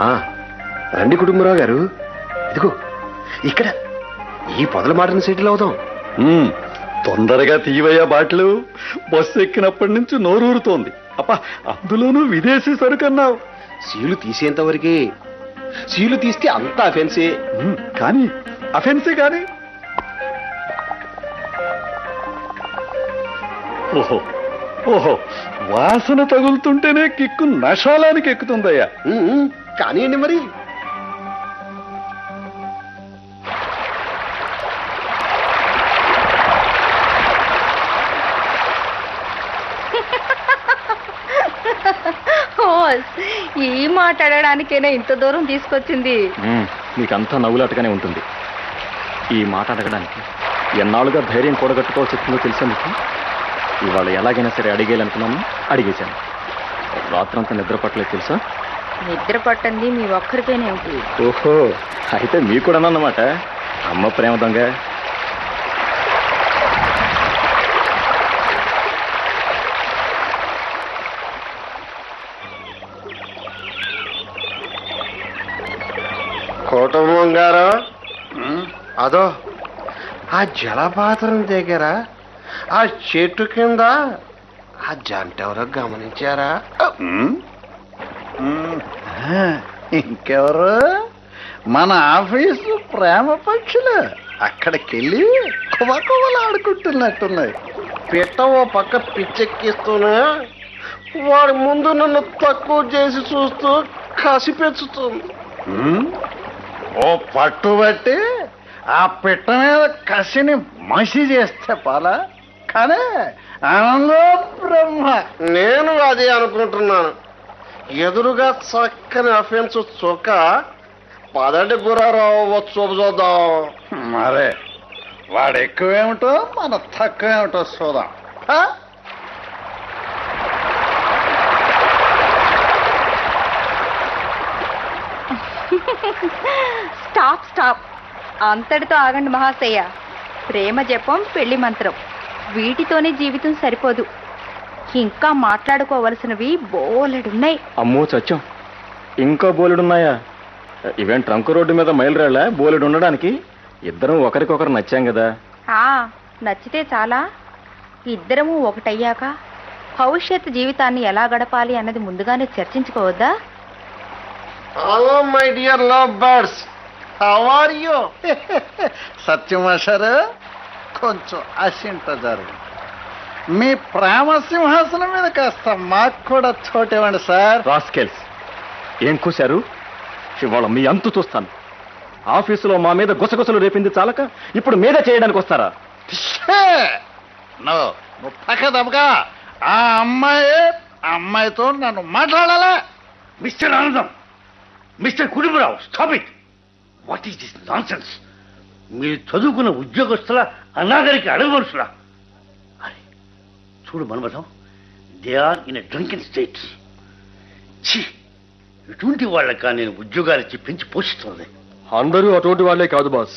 ఆ, రండి కుటుంబరావు గారు ఇదిగో ఇక్కడ ఈ పొదల మాటను సెటిల్ అవుదాం ఉమ్, తొందరగా తీవయ్యా బాటలు బస్సు ఎక్కినప్పటి నుంచి నోరూరుతోంది అప్ప అందులోనూ విదేశీ సరుకన్నావు సీలు తీసేంత వరకే సీలు తీస్తే అంతా అఫెన్సే ఉమ్, కానీ అఫెన్సీ కానీ ఓహో ఓహో వాసన తగులుతుంటేనే కిక్కు నశాలానికి ఎక్కుతుందయ్యా ఉమ్, ఉమ్, కానివ్వండి మరి ఓస్, ఈ మాట్లాడడానికైనా ఇంత దూరం తీసుకొచ్చింది నీకంతా నవ్వులాటగానే ఉంటుంది ఈ మాట అడగడానికి ఎన్నాళ్ళుగా ధైర్యం కూడగట్టుకోవాల్సి వచ్చిందో తెలుసా నీకు ఇవాళ ఎలాగైనా సరే అడిగేయాలనుకున్నాను అడిగేశాను రాత్రంతా నిద్ర పట్టలేదు తెలుసా నిద్ర పట్టంది మీ ఒక్కరికైనా ఏమిటి ఓహో అయితే మీకు కూడా అన్నమాట అమ్మ ప్రేమ దొంగ కుటుంబం గారు అదో ఆ జలపాతం దగ్గర ఆ చెట్టు కింద ఆ జంట ఎవరో గమనించారా ఉమ్, ఉమ్, ఆ, ఇంకెవరు మన ఆఫీసు ప్రేమ పక్షులు అక్కడికెళ్ళి కువకువలు ఆడుకుంటున్నట్టున్నాయి పిట్ట ఓ పక్క పిచ్చెక్కిస్తూనే వాడి ముందు నన్ను తక్కువ చేసి చూస్తూ కసి పెంచుతుంది ఉమ్, ఓ పట్టుబట్టి ఆ పిట్ట మీద కసిని మసి చేస్తే పాలా కానీ ఆనందో బ్రహ్మ నేను అదే అనుకుంటున్నాను ఎదురుగా చక్కని అఫెన్స్ చొక్క పదండి గురారావు చూపు చూద్దాం మరే వాడు ఎక్కువేమిటో మన తక్కువేమిటో చూద్దాం ఆ? స్టాప్ స్టాప్ అంతటితో ఆగండి మహాశయ్య ప్రేమ జపం పెళ్లి మంత్రం వీటితోనే జీవితం సరిపోదు ఇంకా మాట్లాడుకోవలసినవి బోలెడున్నాయి అమ్మో చచ్చం ఇంకా బోలెడున్నాయా ఇవేం ట్రంక్ రోడ్డు మీద మైలురాళ్ళ బోలెడు ఉండడానికి ఇద్దరం ఒకరికొకరు నచ్చాం కదా ఆ నచ్చితే చాలా ఇద్దరము ఒకటయ్యాక భవిష్యత్ జీవితాన్ని ఎలా గడపాలి అన్నది ముందుగానే చర్చించుకోవద్దా hello my dear love birds how are you సత్యమాషారు కొంచెం అసింట జరుగు మీ ప్రేమ సింహాసనం మీద కాస్త మాకు కూడా చోటివ్వండి సార్ రాస్కెల్స్ ఏం కూశారు ఇవాళ మీ అంతు చూస్తాను ఆఫీసులో మా మీద గుసగుసలు రేపింది చాలక ఇప్పుడు మీద చేయడానికి వస్తారా ఛే! నువ్వు నువ్వు పక్క దెబ్బగా ఆ అమ్మాయి ఆ అమ్మాయితో నన్ను మాట్లాడాలా మిస్టర్ ఆనందం mister Kutumbarao stop it what is this nonsense మీరు చదువుకున్న ఉద్యోగస్తుల అనాగరికి అడగవలసులా అరే చూడు Manmatham they are in a drunken state ఛీ ఇటువంటి వాళ్ళక నేను ఉద్యోగాలు ఇచ్చి పెంచి పోషిస్తుంది అందరూ అటువంటి వాళ్ళే కాదు బాస్